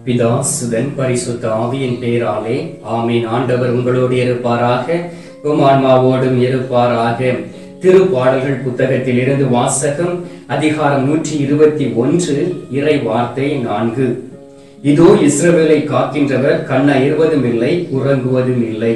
பிதா சுதன் பரிசுத்த ஆவியின் பெயராலே ஆமீன் ஆண்டவர் உங்களோடு இருப்பாராக உம் ஆன்மாவோடும் இருப்பாராக திருப்பாடல்கள் புத்தகத்தில் இருந்து வாசகம் அதிகாரம் நூற்றி இருபத்தி ஒன்று இறை வார்த்தை நான்கு இதோ இஸ்ரவேலை காக்கின்றவர் கண்ண இருவதும் இல்லை உறங்குவதும் இல்லை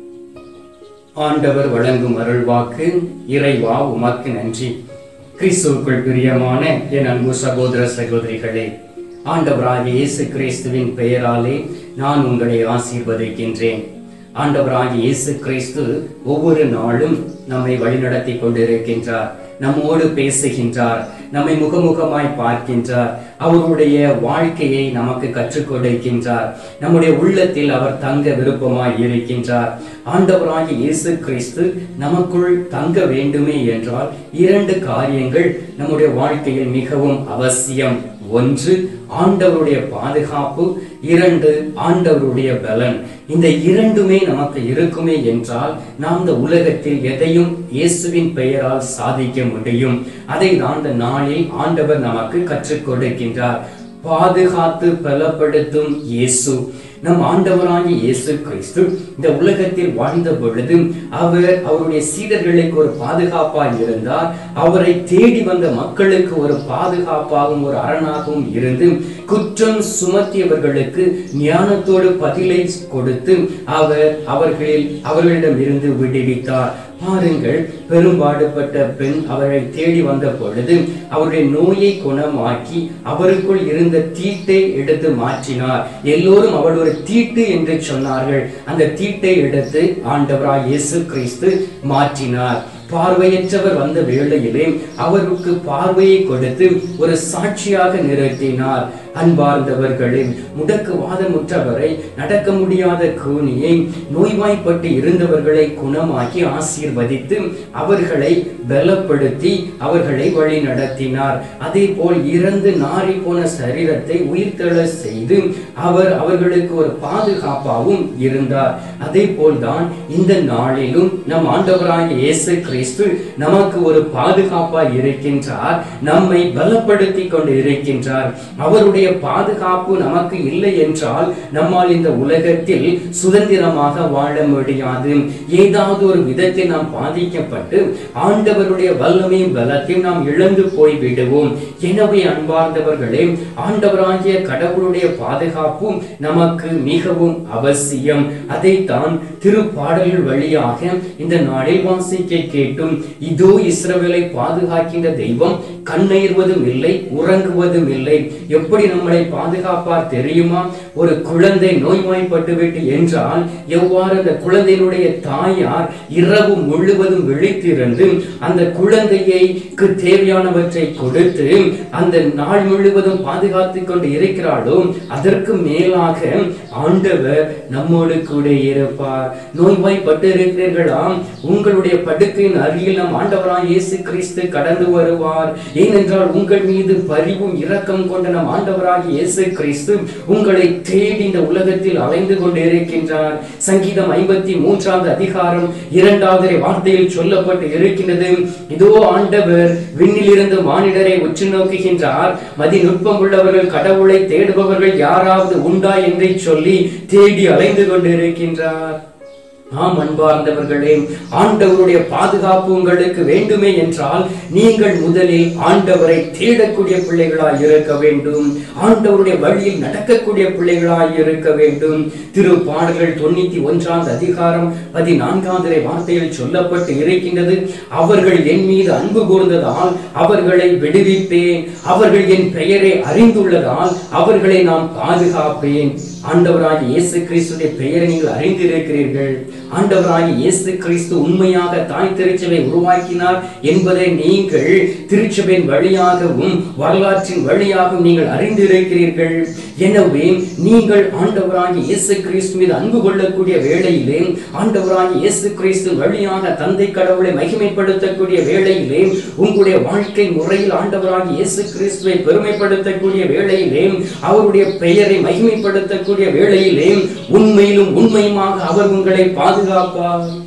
ஆண்டவர் வழங்கும் அருள்வாக்கு இறைவா உமக்கு நன்றி கிறிஸ்துவுக்குள் பிரியமான என் அன்பு சகோதர சகோதரிகளே ஆண்டவராகிய இயேசு கிறிஸ்துவின் பெயராலே நான் உங்களை ஆசீர்வதிக்கின்றேன் ஆண்டவராகிய இயேசு கிறிஸ்து ஒவ்வொரு நாளும் நம்மை வழிநடத்தி கொண்டிருக்கின்றார் நம்மோடு பேசுகின்றார் நம்மை முகமுகமாய் பார்க்கின்றார் அவருடைய வாழ்க்கையை நமக்கு கற்றுக் கொடுக்கின்றார் நம்முடைய உள்ளத்தில் அவர் தங்க விருப்பமாய் இருக்கின்றார் ஆண்டவராகிய இயேசு கிறிஸ்து நமக்குள் தங்க வேண்டுமே என்றால் இரண்டு காரியங்கள் நம்முடைய வாழ்க்கையில் மிகவும் அவசியம் ஒன்று ஆண்டவருடைய பாதுகாப்பு இரண்டு ஆண்டவருடைய பலன் இந்த இரண்டுமே நமக்கு இருக்குமே என்றால் நாம் இந்த உலகத்தில் எதையும் இயேசுவின் பெயரால் சாதிக்க முடியும் அதை நான் இந்த நாளில் ஆண்டவர் நமக்கு கற்றுக் கொடுக்கின்றார் பாதுகாத்து பலப்படுத்தும் இயேசு நம் ஆண்டவராகிய இயேசு கிறிஸ்து இந்த உலகத்தில் வாழ்ந்த பொழுது அவர் அவருடைய சீடர்களுக்கு ஒரு பாதுகாப்பாக இருந்தார் அவரை தேடி வந்த மக்களுக்கு ஒரு பாதுகாப்பாகவும் ஒரு அரணாகவும் இருந்து குற்றம் சுமத்தியவர்களுக்கு ஞானத்தோடு பதிலை கொடுத்து அவர் அவர்களில் அவர்களிடம் இருந்து விடுவித்தார் பாருங்கள் பெரும்பாடுபட்ட பெண் அவரை தேடி வந்த பொழுது அவருடைய நோயை குணமாக்கி அவருக்குள் இருந்த தீட்டை எடுத்து மாற்றினார் எல்லோரும் அவள் ஒரு தீட்டு என்று சொன்னார்கள் அந்த தீட்டை எடுத்து ஆண்டவராய் இயேசு கிறிஸ்து மாற்றினார் பார்வையற்றவர் வந்த வேளையிலே அவருக்கு பார்வையை கொடுத்து ஒரு சாட்சியாக நிறுத்தினார் அன்பார்ந்தவர்களே முடக்கு வாதமுற்றவரை நடக்க முடியாத கூனியை நோய்வாய்ப்பட்டு இருந்தவர்களை குணமாக்கி ஆசீர்வதித்து அவர்களை பலப்படுத்தி அவர்களை வழி நடத்தினார் அதே போல் இறந்து நாறி போன சரீரத்தை உயிர்த்தெழ செய்து அவர் அவர்களுக்கு ஒரு பாதுகாப்பாகவும் இருந்தார் அதே போல்தான் இந்த நாளிலும் நம் ஆண்டவராகிய இயேசு கிறிஸ்து நமக்கு ஒரு பாதுகாப்பாய் இருக்கின்றார் நம்மை பலப்படுத்தி கொண்டு இருக்கின்றார் அவருடைய பாதுகாப்பு நமக்கு இல்லை என்றால் நம்மால் இந்த உலகத்தில் சுதந்திரமாக வாழ முடியாது ஏதாவது ஒரு விதத்தில் நாம் பாதிக்கப்பட்டு ஆண்டவருடைய வல்லமையும் பலத்தையும் நாம் இழந்து போய் விடுவோம் எனவே அன்பார்ந்தவர்களே ஆண்டவராகிய கடவுளுடைய பாதுகாப்பும் நமக்கு மிகவும் அவசியம் அதைத்தான் திருப்பாடல்கள் வழியாக இந்த நாளில் வாசிக்க கேட்டும் இதோ இஸ்ரவேலை பாதுகாக்கின்ற தெய்வம் கண்ணெயர்வதும் இல்லை உறங்குவதும் இல்லை எப்படி நம்மளை பாதுகாப்பார் தெரியுமா ஒரு குழந்தை நோய்வாய்ப்பட்டு விட்டு என்றால் எவ்வாறு அந்த குழந்தையினுடைய தாயார் இரவு முழுவதும் விழித்திருந்து அந்த குழந்தைக்கு தேவையானவற்றை கொடுத்து அந்த நாள் முழுவதும் பாதுகாத்துக் கொண்டு இருக்கிறாளோ அதற்கு மேலாக ஆண்டவர் நம்மோடு கூட இருப்பார் நோய்வாய்ப்பட்டு இருக்கிறீர்களா உங்களுடைய படுக்கையின் அருகில் நம் ஆண்டவராய் இயேசு கிறிஸ்து கடந்து வருவார் ஏனென்றால் உங்கள் மீது பரிவும் இரக்கம் கொண்ட நம் ஆண்டவராகிய இயேசு கிறிஸ்து உங்களை தேடி இந்த உலகத்தில் அலைந்து கொண்டு இருக்கின்றார் சங்கீதம் ஐம்பத்தி மூன்றாவது அதிகாரம் இரண்டாவது வார்த்தையில் சொல்லப்பட்டு இருக்கின்றது இதோ ஆண்டவர் விண்ணிலிருந்து மானிடரை உற்று நோக்குகின்றார் மதி நுட்பம் உள்ளவர்கள் கடவுளை தேடுபவர்கள் யாராவது உண்டா என்று சொல்லி தேடி அலைந்து கொண்டு இருக்கின்றார் ஆம் அன்பார்ந்தவர்களே ஆண்டவருடைய பாதுகாப்பு உங்களுக்கு வேண்டுமே என்றால் நீங்கள் முதலில் ஆண்டவரை தேடக்கூடிய பிள்ளைகளாய் இருக்க வேண்டும் ஆண்டவருடைய வழியில் நடக்கக்கூடிய பிள்ளைகளாய் இருக்க வேண்டும் திரு பாடல்கள் தொண்ணூத்தி ஒன்றாவது அதிகாரம் பதினான்காவது வார்த்தையில் சொல்லப்பட்டு இருக்கின்றது அவர்கள் என் மீது அன்பு கூர்ந்ததால் அவர்களை விடுவிப்பேன் அவர்கள் என் பெயரை அறிந்துள்ளதால் அவர்களை நாம் பாதுகாப்பேன் ஆண்டவராகிய இயேசு கிறிஸ்துடைய பெயரை நீங்கள் அறிந்திருக்கிறீர்கள் ஆண்டவராகிய இயேசு கிறிஸ்து உண்மையாக தாய் திருச்சபை உருவாக்கினார் என்பதை நீங்கள் திருச்சபையின் வழியாகவும் வரலாற்றின் வழியாகவும் நீங்கள் அறிந்திருக்கிறீர்கள் எனவே நீங்கள் ஆண்டவராகிய இயேசு கிறிஸ்து மீது அன்பு கொள்ளக்கூடிய வேளையிலே ஆண்டவராகிய இயேசு கிறிஸ்து வழியாக தந்தை கடவுளை மகிமைப்படுத்தக்கூடிய வேளையிலே உங்களுடைய வாழ்க்கை முறையில் ஆண்டவராகிய இயேசு கிறிஸ்துவை பெருமைப்படுத்தக்கூடிய வேளையிலே அவருடைய பெயரை மகிமைப்படுத்தக்கூடிய வேளையிலே உண்மையிலும் உண்மையுமாக அவர் உங்களை பாதுகாப்பார்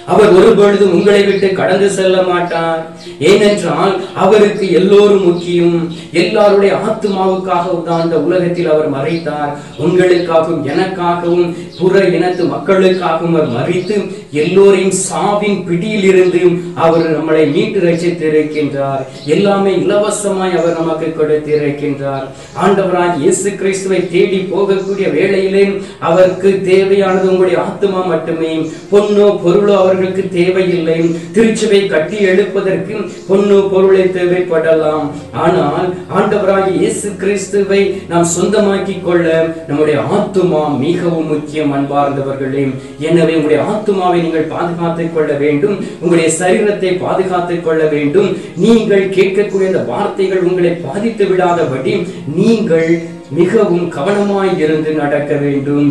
அவர் ஒருபொழுதும் உங்களை விட்டு கடந்து செல்ல மாட்டார் ஏனென்றால் அவருக்கு எல்லோரும் முக்கியம் எல்லாருடைய ஆத்மாவுக்காகவும் தான் இந்த உலகத்தில் அவர் மறைத்தார் உங்களுக்காகவும் எனக்காகவும் புற இனத்து மக்களுக்காகவும் அவர் மறித்து எல்லோரையும் சாவின் பிடியில் இருந்து அவர் நம்மளை மீட்டு ரசித்திருக்கின்றார் எல்லாமே இலவசமாய் அவர் நமக்கு கொடுத்திருக்கின்றார் ஆண்டவராய் இயேசு கிறிஸ்துவை தேடி போகக்கூடிய வேளையிலே அவருக்கு தேவையானது உங்களுடைய ஆத்மா மட்டுமே பொன்னோ பொருளோ அவர்களுக்கு தேவையில்லை திருச்சபை கட்டி எழுப்பதற்கு பொன்னோ பொருளை தேவைப்படலாம் ஆனால் ஆண்டவராகிய இயேசு கிறிஸ்துவை நாம் சொந்தமாக்கி கொள்ள நம்முடைய ஆத்துமா மிகவும் முக்கியம் அன்பார்ந்தவர்களே எனவே உங்களுடைய ஆத்துமாவை நீங்கள் பாதுகாத்துக் கொள்ள வேண்டும் உங்களுடைய சரீரத்தை பாதுகாத்துக் கொள்ள வேண்டும் நீங்கள் கேட்கக்கூடிய இந்த வார்த்தைகள் உங்களை பாதித்து விடாதபடி நீங்கள் மிகவும் கவனமாய் இருந்து நடக்க வேண்டும்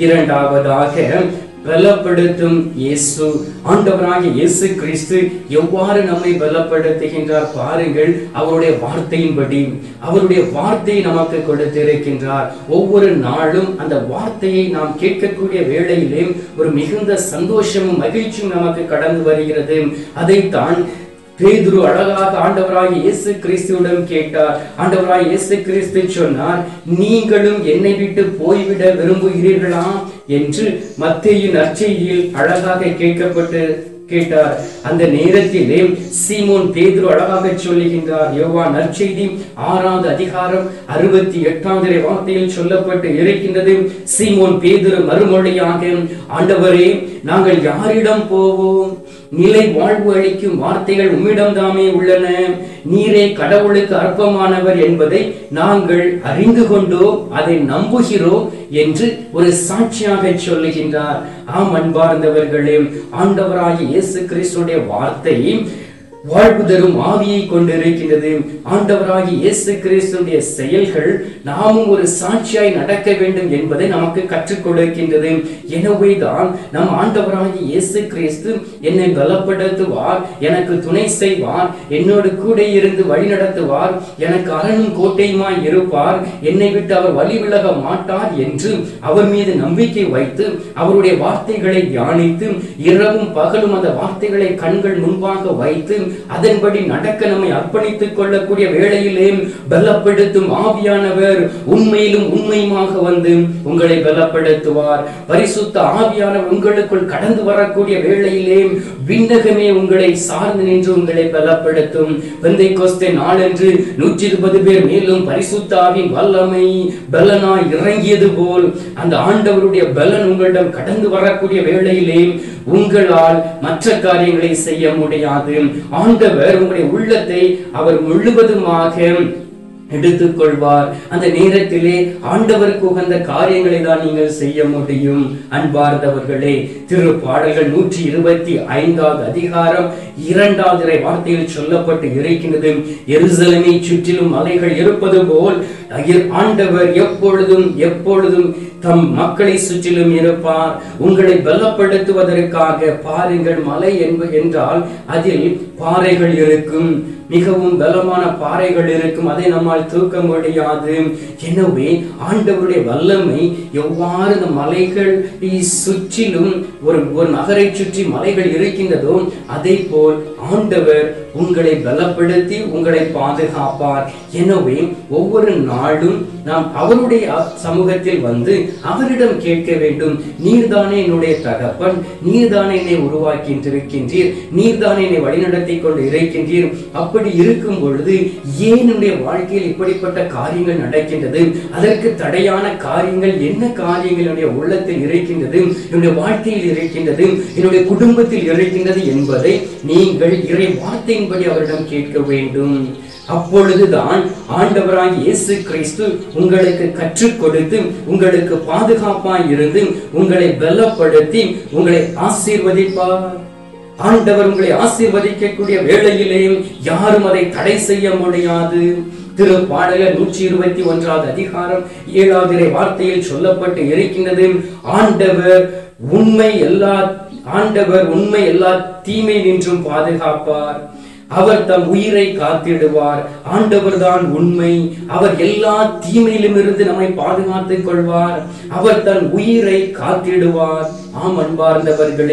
இரண்டாவதாக பலப்படுத்தும் இயேசு ஆண்டவராகிய இயேசு கிறிஸ்து எவ்வாறு நம்மை பலப்படுத்துகின்றார் பாருங்கள் அவருடைய வார்த்தையின்படி அவருடைய வார்த்தையை நமக்கு கொடுத்திருக்கின்றார் ஒவ்வொரு நாளும் அந்த வார்த்தையை நாம் கேட்கக்கூடிய வேளையிலே ஒரு மிகுந்த சந்தோஷமும் மகிழ்ச்சியும் நமக்கு கடந்து வருகிறது அதைத்தான் பேதுரு அழகாக ஆண்டவராகிய இயேசு கிறிஸ்துவிடம் கேட்டார் ஆண்டவராகிய இயேசு கிறிஸ்து சொன்னார் நீங்களும் என்னை விட்டு போய்விட விரும்புகிறீர்களா என்று மத்தேயு நற்செய்தியில் அழகாக கேட்கப்பட்டு கேட்டார் அந்த நேரத்திலே சீமோன் பேதுரு அழகாக சொல்லுகின்றார் யோவா நற்செய்தி ஆறாவது அதிகாரம் அறுபத்தி எட்டாவது வார்த்தையில் சொல்லப்பட்டு இருக்கின்றது சீமோன் பேதுரு மறுமொழியாக ஆண்டவரே நாங்கள் யாரிடம் போவோம் நிலை வாழ்வு அளிக்கும் வார்த்தைகள் உம்மிடம் தாமே உள்ளன நீரே கடவுளுக்கு அற்பமானவர் என்பதை நாங்கள் அறிந்து கொண்டோம் அதை நம்புகிறோம் என்று ஒரு சாட்சியாக சொல்லுகின்றார் ஆம் அன்பார்ந்தவர்களே ஆண்டவராகிய இயேசு கிறிஸ்துடைய வார்த்தை வாழ்வு தரும் ஆவியை கொண்டிருக்கின்றது ஆண்டவராகி இயேசு கிறிஸ்துடைய செயல்கள் நாமும் ஒரு சாட்சியாய் நடக்க வேண்டும் என்பதை நமக்கு கற்றுக் கொடுக்கின்றது எனவேதான் நம் ஆண்டவராகி இயேசு கிறிஸ்து என்னை பலப்படுத்துவார் எனக்கு துணை செய்வார் என்னோடு கூட இருந்து வழி நடத்துவார் எனக்கு அரணும் கோட்டையுமாய் இருப்பார் என்னை விட்டு அவர் வழி விலக மாட்டார் என்று அவர் மீது நம்பிக்கை வைத்து அவருடைய வார்த்தைகளை தியானித்து இரவும் பகலும் அந்த வார்த்தைகளை கண்கள் முன்பாக வைத்து அதன்படி நடக்க நம்மை அர்ப்பணித்துக் கொள்ளக்கூடிய வேளையிலே பலப்படுத்தும் ஆவியானவர் உண்மையிலும் உண்மையுமாக வந்து உங்களை பலப்படுத்துவார் பரிசுத்த ஆவியானவர் உங்களுக்குள் கடந்து வரக்கூடிய வேளையிலே விண்ணகமே உங்களை சார்ந்து நின்று உங்களை பலப்படுத்தும் வெந்தை கோஸ்தே நாளன்று நூற்றி இருபது பேர் மேலும் பரிசுத்த ஆவின் வல்லமை பலனாய் இறங்கியது போல் அந்த ஆண்டவருடைய பலன் உங்களிடம் கடந்து வரக்கூடிய வேளையிலே உங்களால் மற்ற காரியங்களை செய்ய முடியாது ஆண்டவர் உங்களுடைய உள்ளத்தை அவர் முழுவதுமாக எடுத்துக்கொள்வார் அந்த நேரத்திலே ஆண்டவருக்கு உகந்த காரியங்களை தான் நீங்கள் செய்ய முடியும் அன்பார்ந்தவர்களே திரு பாடல்கள் நூற்றி இருபத்தி ஐந்தாவது அதிகாரம் இரண்டாவது இறை வார்த்தையில் சொல்லப்பட்டு இருக்கின்றது எருசலேமை சுற்றிலும் மலைகள் இருப்பது போல் அகிர் ஆண்டவர் எப்பொழுதும் எப்பொழுதும் தம் மக்களை சுற்றிலும் இருப்பார் உங்களை பலப்படுத்துவதற்காக பாருங்கள் மலை என்ப என்றால் அதில் பாறைகள் இருக்கும் மிகவும் பலமான பாறைகள் இருக்கும் அதை நம்மால் தூக்க முடியாது எனவே ஆண்டவருடைய வல்லமை எவ்வாறு இந்த மலைகள் சுற்றிலும் ஒரு ஒரு நகரை சுற்றி மலைகள் இருக்கின்றதோ அதே போல் ஆண்டவர் உங்களை பலப்படுத்தி உங்களை பாதுகாப்பார் எனவே ஒவ்வொரு நாளும் நாம் அவருடைய சமூகத்தில் வந்து அவரிடம் கேட்க வேண்டும் நீர்தானே என்னுடைய தகப்பன் நீர்தானே என்னை உருவாக்கின்றிருக்கின்றீர் நீர்தானே என்னை வழிநடத்தி கொண்டு இருக்கின்றீர் அப்படி இருக்கும் பொழுது ஏன் என்னுடைய வாழ்க்கையில் இப்படிப்பட்ட காரியங்கள் நடக்கின்றது அதற்கு தடையான காரியங்கள் என்ன காரியங்கள் என்னுடைய உள்ளத்தில் இருக்கின்றது என்னுடைய வாழ்க்கையில் இருக்கின்றது என்னுடைய குடும்பத்தில் இருக்கின்றது என்பதை நீங்கள் இறை வார்த்தையின்படி அவரிடம் கேட்க வேண்டும் அப்பொழுதுதான் ஆண்டவராய் இயேசு கிறிஸ்து உங்களுக்கு கற்றுக் கொடுத்து உங்களுக்கு பாதுகாப்பாய் இருந்து உங்களை பலப்படுத்தி உங்களை ஆசீர்வதிப்பார் ஆண்டவர் உங்களை ஆசீர்வதிக்கக்கூடிய வேளையிலேயும் யாரும் அதை தடை செய்ய முடியாது திரு பாடலர் நூற்றி இருபத்தி ஒன்றாவது அதிகாரம் ஏழாவது இறை வார்த்தையில் சொல்லப்பட்டு இருக்கின்றது ஆண்டவர் உண்மை எல்லா ஆண்டவர் உண்மை எல்லா தீமை நின்றும் பாதுகாப்பார் அவர் தம் உயிரை காத்திடுவார் ஆண்டவர் தான் உண்மை அவர் எல்லா தீமையிலும் இருந்து நம்மை பாதுகாத்துக் கொள்வார் அவர் தன் உயிரை காத்திடுவார் ஆம் அன்பார்ந்தவர்களே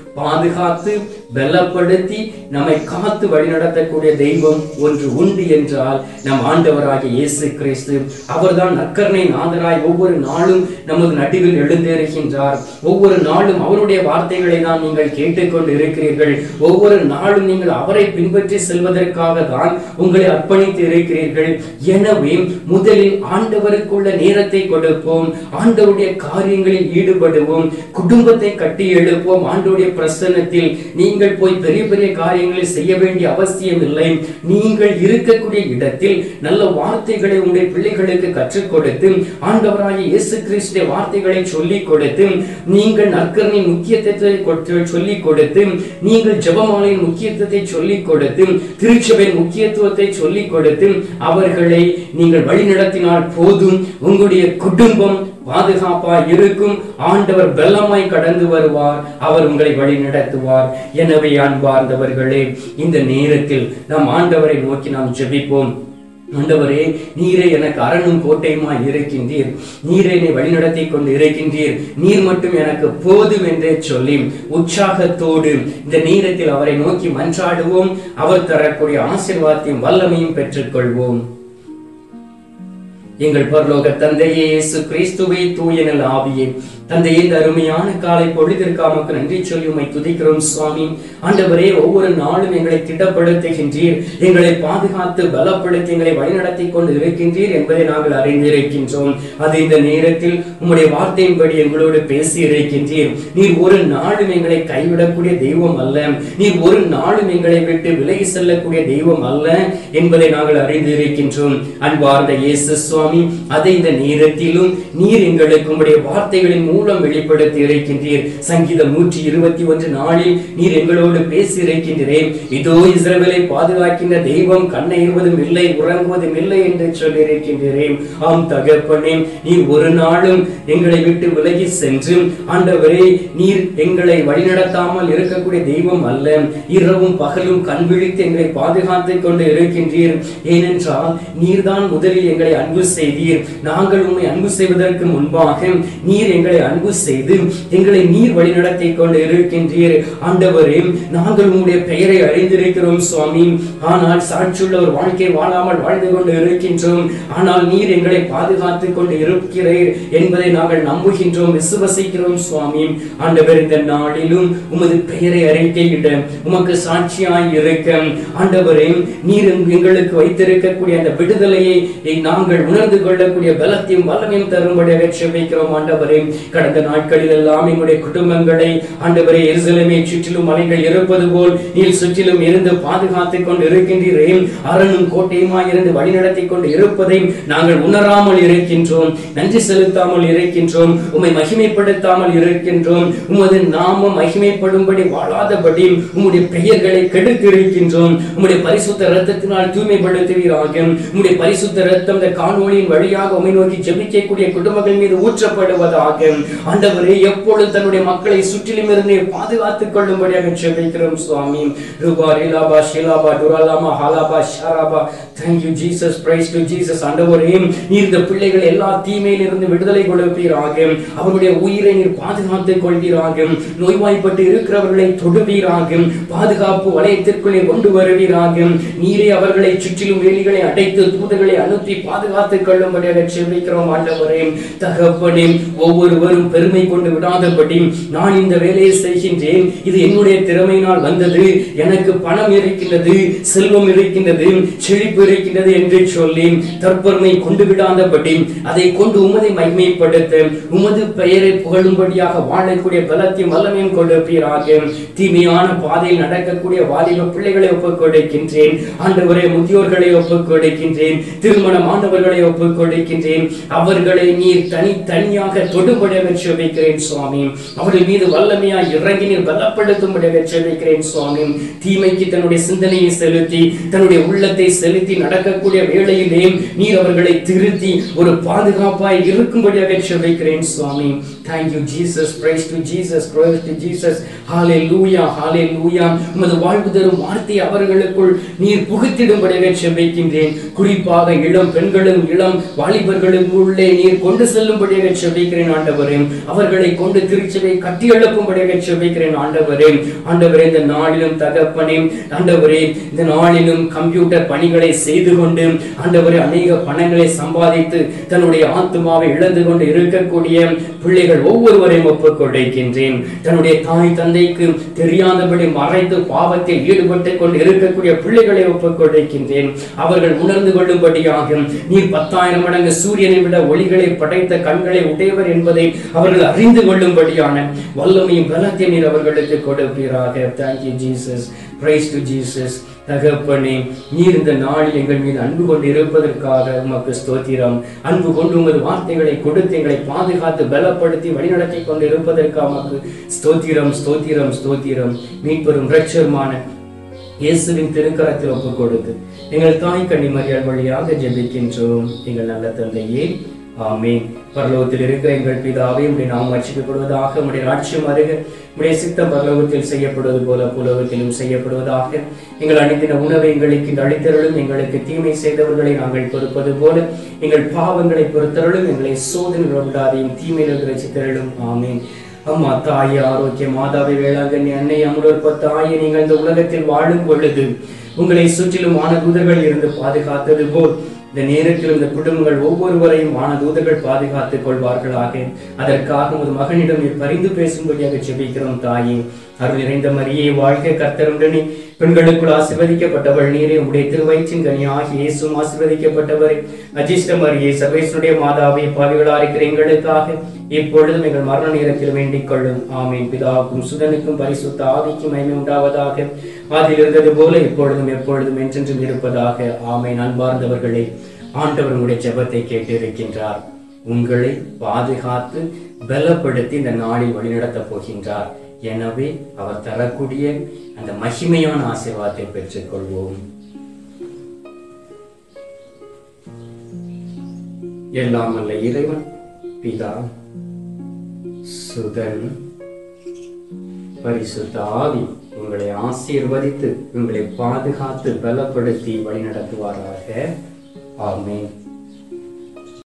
பாதுகாத்து பலப்படுத்தி நம்மை காத்து வழிநடத்தக்கூடிய தெய்வம் ஒன்று உண்டு என்றால் நம் ஆண்டவராகிய இயேசு கிறிஸ்து அவர்தான் நற்கருணை நாதராய் ஒவ்வொரு நாளும் நமது நடுவில் எழுந்தேறுகின்றார் ஒவ்வொரு நாளும் அவருடைய வார்த்தைகளை தான் நீங்கள் கேட்டுக்கொண்டு இருக்கிறீர்கள் ஒவ்வொரு நாளும் நீங்கள் அவரை பின்பற்றி செல்வதற்காக தான் உங்களை அர்ப்பணித்து இருக்கிறீர்கள் எனவே முதலில் ஆண்டவருக்குள்ள நேரத்தை கொடுப்போம் ஆண்டவருடைய காரியங்களில் ஈடுபடுவோம் குடும்பத்தை கட்டி எழுப்போம் ஆண்டவருடைய பிரசன்னத்தில் நீங்கள் போய் பெரிய பெரிய காரியங்களை செய்ய வேண்டிய அவசியம் இல்லை நீங்கள் இருக்கக்கூடிய இடத்தில் நல்ல வார்த்தைகளை உங்களுடைய பிள்ளைகளுக்கு கற்றுக் கொடுத்து ஆண்டவராகிய இயேசு கிறிஸ்துடைய வார்த்தைகளை சொல்லிக் கொடுத்து நீங்கள் நற்கரணின் முக்கியத்துவத்தை கொடுத்து- சொல்லிக் கொடுத்து நீங்கள் ஜெபமாலையின் முக்கியத்துவத்தை சொல்லிக் கொடுத்து திருச்சபையின் முக்கியத்துவத்தை சொல்லிக் கொடுத்து அவர்களை நீங்கள் வழிநடத்தினால் போதும் உங்களுடைய குடும்பம் பாதுகாப்பாய் இருக்கும் ஆண்டவர் பலமாய் கடந்து வருவார் அவர் உங்களை வழி நடத்துவார் எனவே அன்பார்ந்தவர்களே இந்த நேரத்தில் நாம் ஆண்டவரை நோக்கி நாம் ஜெபிப்போம் ஆண்டவரே நீரே எனக்கு அரணும் கோட்டையுமாய் இருக்கின்றீர் நீரே என்னை வழிநடத்தி கொண்டு இருக்கின்றீர் நீர் மட்டும் எனக்கு போதும் என்றே சொல்லி உற்சாகத்தோடு இந்த நேரத்தில் அவரை நோக்கி மன்றாடுவோம் அவர் தரக்கூடிய ஆசீர்வாதத்தையும் வல்லமையும் பெற்றுக்கொள்வோம் எங்கள் பரலோக தந்தையே இயேசு கிறிஸ்துவை தூயனல் ஆவியே தந்தையே இந்த அருமையான காலை பொழுதிற்காமக்கு நன்றி சொல்லி உம்மை துதிக்கிறோம் சுவாமி ஆண்டவரே ஒவ்வொரு நாளும் எங்களை திடப்படுத்துகின்றீர் எங்களை பாதுகாத்து பலப்படுத்தி எங்களை வழிநடத்தி கொண்டு இருக்கின்றீர் என்பதை நாங்கள் அறிந்திருக்கின்றோம் அது இந்த நேரத்தில் உம்முடைய வார்த்தையின்படி எங்களோடு பேசி இருக்கின்றீர் நீர் ஒரு நாளும் எங்களை கைவிடக்கூடிய தெய்வம் அல்ல நீர் ஒரு நாளும் எங்களை விட்டு விலகி செல்லக்கூடிய தெய்வம் அல்ல என்பதை நாங்கள் அறிந்திருக்கின்றோம் அன்பார்ந்த இயேசு சுவாமி அதை இந்த நேரத்திலும் நீர் எங்களுக்கு உம்முடைய வார்த்தைகளின் மூலம் வெளிப்படுத்தி இருக்கின்றீர் சங்கீதம் நூற்றி இருபத்தி ஒன்று நாளில் நீர் எங்களோடு பேசி இருக்கின்றேன் இதோ இஸ்ரவேலை பாதுகாக்கின்ற தெய்வம் கண்ணை இருவதும் இல்லை உறங்குவதும் இல்லை என்று சொல்லி இருக்கின்றேன் ஆம் தகப்பனே நீர் ஒரு நாளும் எங்களை விட்டு விலகி சென்று ஆண்டவரே நீர் எங்களை வழிநடத்தாமல் இருக்கக்கூடிய தெய்வம் அல்ல இரவும் பகலும் கண் விழித்து எங்களை பாதுகாத்துக் கொண்டு இருக்கின்றீர் ஏனென்றால் நீர்தான் முதலில் எங்களை அன்பு செய்தீர் நாங்கள் உண்மை அன்பு செய்வதற்கு முன்பாக நீர் எங்களை அன்பு செய்து எங்களை நீர் வழிநடத்தி கொண்டு இருக்கின்றீர் ஆண்டவரே நாங்கள் உம்முடைய பெயரை அறிந்திருக்கிறோம் சுவாமி ஆனால் சாட்சியுள்ள ஒரு வாழ்க்கை வாழாமல் வாழ்ந்து கொண்டு இருக்கின்றோம் ஆனால் நீர் எங்களை பாதுகாத்துக் கொண்டு இருக்கிறீர் என்பதை நாங்கள் நம்புகின்றோம் விசுவசிக்கிறோம் சுவாமி ஆண்டவர் இந்த நாளிலும் உமது பெயரை அறிக்கையிட உமக்கு சாட்சியாய் இருக்க ஆண்டவரே நீர் எங்க- எங்களுக்கு வைத்திருக்கக்கூடிய அந்த விடுதலையை நாங்கள் உணர்ந்து கொள்ளக்கூடிய பலத்தையும் வல்லமையும் தரும்படியாக செபிக்கிறோம் ஆண்டவரே கடந்த நாட்களில் எல்லாம் எங்களுடைய குடும்பங்களை ஆண்டவரே எருசலேமை சுற்றிலும் மலைகள் இருப்பது போல் நீர் சுற்றிலும் இருந்து பாதுகாத்துக் கொண்டு இருக்கின்றீரேன் அரணும் கோட்டையுமாய் இருந்து வழிநடத்தி கொண்டு இருப்பதை நாங்கள் உணராமல் இருக்கின்றோம் நன்றி செலுத்தாமல் இருக்கின்றோம் உம்மை மகிமைப்படுத்தாமல் இருக்கின்றோம் உமது நாமம் மகிமைப்படும்படி வாழாதபடி உம்முடைய பெயர்களை கெடுத்து இருக்கின்றோம் உம்முடைய பரிசுத்த இரத்தத்தினால் தூய்மைப்படுத்துவீராக உம்முடைய பரிசுத்த இரத்தம் இந்த காணொளியின் வழியாக உம்மை நோக்கி ஜெபிக்கக்கூடிய குடும்பங்கள் மீது ஊற்றப்படுவதாக ஆண்டவரே எப்பொழுது தன்னுடைய மக்களை சுற்றிலும் இருந்து பாதுகாத்துக் கொள்ளும்படியாக ஜெபிக்கிறோம் சுவாமி ரூபா ரிலாபா ஷிலாபா டுராலாமா ஹாலாபா ஷாராபா thank you Jesus praise to Jesus ஆண்டவரே நீர் இந்த பிள்ளைகள் எல்லா தீமையிலிருந்து விடுதலை கொடுப்பீராக அவருடைய உயிரை நீர் பாதுகாத்துக் கொள்வீராக நோய்வாய்ப்பட்டு இருக்கிறவர்களை தொடுவீராக பாதுகாப்பு வளையத்திற்குள்ளே கொண்டு வருவீராக நீரே அவர்களை சுற்றிலும் வேலிகளை அடைத்து தூதர்களை அனுப்பி பாதுகாத்துக் கொள்ளும்படியாக செபிக்கிறோம் ஆண்டவரே தகப்பனே ஒவ்வொருவரும் பெருமை கொண்டு விடாதபடி நான் இந்த வேலையை செய்கின்றேன் இது என்னுடைய திறமையினால் வந்தது எனக்கு பணம் இருக்கின்றது செல்வம் இருக்கின்றது செழிப்பு இருக்கின்றது என்று சொல்லி தற்பெருமை கொண்டு விடாதபடி அதை கொண்டு உமதை மகிமைப்படுத்த உமது பெயரை புகழும்படியாக வாழக்கூடிய பலத்தையும் வல்லமையும் கொடுப்பீராக தீமையான பாதையில் நடக்கக்கூடிய வாலிப பிள்ளைகளை ஒப்புக் கொடுக்கின்றேன் ஆண்டவரே முதியோர்களை ஒப்புக் கொடுக்கின்றேன் திருமணம் ஆண்டவர்களை ஒப்புக் கொடுக்கின்றேன் அவர்களை நீர் தனி தனியாக தொடுபடியாக செபிக்கிறேன் சுவாமி அவர்கள் மீது வல்லமையாய் இறங்கி நீர் பலப்படுத்தும்படியாக செபிக்கிறேன் சுவாமி தீமைக்கு தன்னுடைய சிந்தனையை செலுத்தி தன்னுடைய உள்ளத்தை செலுத்தி நடக்கக்கூடிய வேளையிலே நீர் அவர்களை திருத்தி ஒரு பாதுகாப்பாய் இருக்கும்படியாக செபிக்கிறேன் சுவாமி thank you Jesus praise to Jesus praise to Jesus hallelujah ஹாலே லூயா உமது வாழ்வு தரும் வார்த்தை அவர்களுக்குள் நீர் புகுத்திடும்படியாக செபிக்கின்றேன் குறிப்பாக இளம் பெண்களும் இளம் இளம் வாலிபர்களுக்குள்ளே நீர் கொண்டு செல்லும்படியாக செபிக்கிறேன் ஆண்டவரே அவர்களை கொண்டு திருச்சபை கட்டி எழுப்பும்படியாக செபிக்கிறேன் ஆண்டவரே ஆண்டவரே இந்த நாளிலும் தகப்பனே ஆண்டவரே இந்த நாளிலும் கம்ப்யூட்டர் பணிகளை செய்து கொண்டு ஆண்டவரே அநேக பணங்களை சம்பாதித்து தன்னுடைய ஆத்துமாவை இழந்து கொண்டு இருக்கக்கூடிய பிள்ளைகள் ஒவ்வொருவரையும் ஒப்புக் கொடுக்கின்றேன் தன்னுடைய தாய் தந்தைக்கு தெரியாதபடி மறைத்து பாவத்தில் ஈடுபட்டு கொண்டு இருக்கக்கூடிய பிள்ளைகளை ஒப்புக் கொடுக்கின்றேன் அவர்கள் உணர்ந்து கொள்ளும்படியாக நீர் பத்தாயிரம் மடங்கு சூரியனை விட ஒளிகளை படைத்த கண்களை உடையவர் என்பதை அவர்கள் அறிந்து கொள்ளும்படியான வல்லமையும் பலத்தையும் நீர் அவர்களுக்கு கொடுப்பீராக thank you Jesus praise to Jesus தகப்பனே நீர் இந்த நாளில் எங்கள் மீது அன்பு கொண்டு இருப்பதற்காக உமக்கு ஸ்தோத்திரம் அன்பு கொண்டு உமது வார்த்தைகளை கொடுத்து எங்களை பாதுகாத்து பலப்படுத்தி வழிநடத்தி கொண்டு இருப்பதற்காக உமக்கு ஸ்தோத்திரம் ஸ்தோத்திரம் ஸ்தோத்திரம் மீட்பெரும் இரட்சருமான இயேசுவின் திருக்கரத்தில் ஒப்புக் கொடுத்து எங்கள் தாய் கன்னிமரியாள் வழியாக ஜெபிக்கின்றோம் எங்கள் நல்ல தந்தையே ஆமென் பரலோகத்தில் இருக்கிற எங்கள் பிதாவே உடைய நாம் ரட்சிக்கப்படுவதாக உடைய ராட்சியம் அருக உடைய சித்தம் பரலோகத்தில் செய்யப்படுவது போல புலோகத்திலும் செய்யப்படுவதாக எங்கள் அணிந்தின உணவை எங்களுக்கு இந்த அளித்தருளும் எங்களுக்கு தீமை செய்தவர்களை நாங்கள் பொறுப்பது போல எங்கள் பாவங்களை பொறுத்தருளும் எங்களை சோதனை விடாதையும் தீமையிலிருந்து ரசித்தருளும் ஆமென் அம்மா தாயே ஆரோக்கிய மாதாவை வேளாங்கண்ணி அன்னை அமுலோற்ப தாயே நீங்கள் இந்த உலகத்தில் வாழும் பொழுது உங்களை சுற்றிலும் வானதூதர்கள் இருந்து பாதுகாத்தது போல் இந்த நேரத்தில் இந்த குடும்பங்கள் ஒவ்வொருவரையும் வானதூதர்கள் பாதுகாத்துக் கொள்வார்களாக அதற்காக ஒரு மகனிடம் நீர் பரிந்து பேசும்படியாக ஜெபிக்கிறோம் தாயே அருள் நிறைந்த மரியே வாழ்க கர்த்தருடனே பெண்களுக்குள் ஆசிர்வதிக்கப்பட்டவள் நீரே உடைய திருவயிற்றின் கனியாகி இயேசும் ஆசிர்வதிக்கப்பட்டவரே அஜிஷ்ட மரியே சர்வேஸ்வருடைய மாதாவை பாவிகளா இருக்கிற எங்களுக்காக இப்பொழுதும் எங்கள் மரண நேரத்தில் வேண்டிக் கொள்ளும் ஆமீன் பிதாவுக்கும் சுதனுக்கும் பரிசுத்த ஆவிக்கும் மகிமை உண்டாவதாக ஆதியில் இருந்தது போல இப்பொழுதும் எப்பொழுதும் என்றென்றும் இருப்பதாக ஆமீன் அன்பார்ந்தவர்களே ஆண்டவர் உங்களுடைய ஜெபத்தை கேட்டு இருக்கின்றார் உங்களை பாதுகாத்து பலப்படுத்தி இந்த நாளில் வழிநடத்தப் போகின்றார் எனவே அவர் தரக்கூடிய அந்த மகிமையான ஆசீர்வாதத்தை பெற்றுக்கொள்வோம் எல்லாம் அல்ல இறைவன் பிதா சுதன் பரிசுத்த ஆவி உங்களை ஆசீர்வதித்து உங்களை பாதுகாத்து பலப்படுத்தி வழிநடத்துவாராக ஆமென்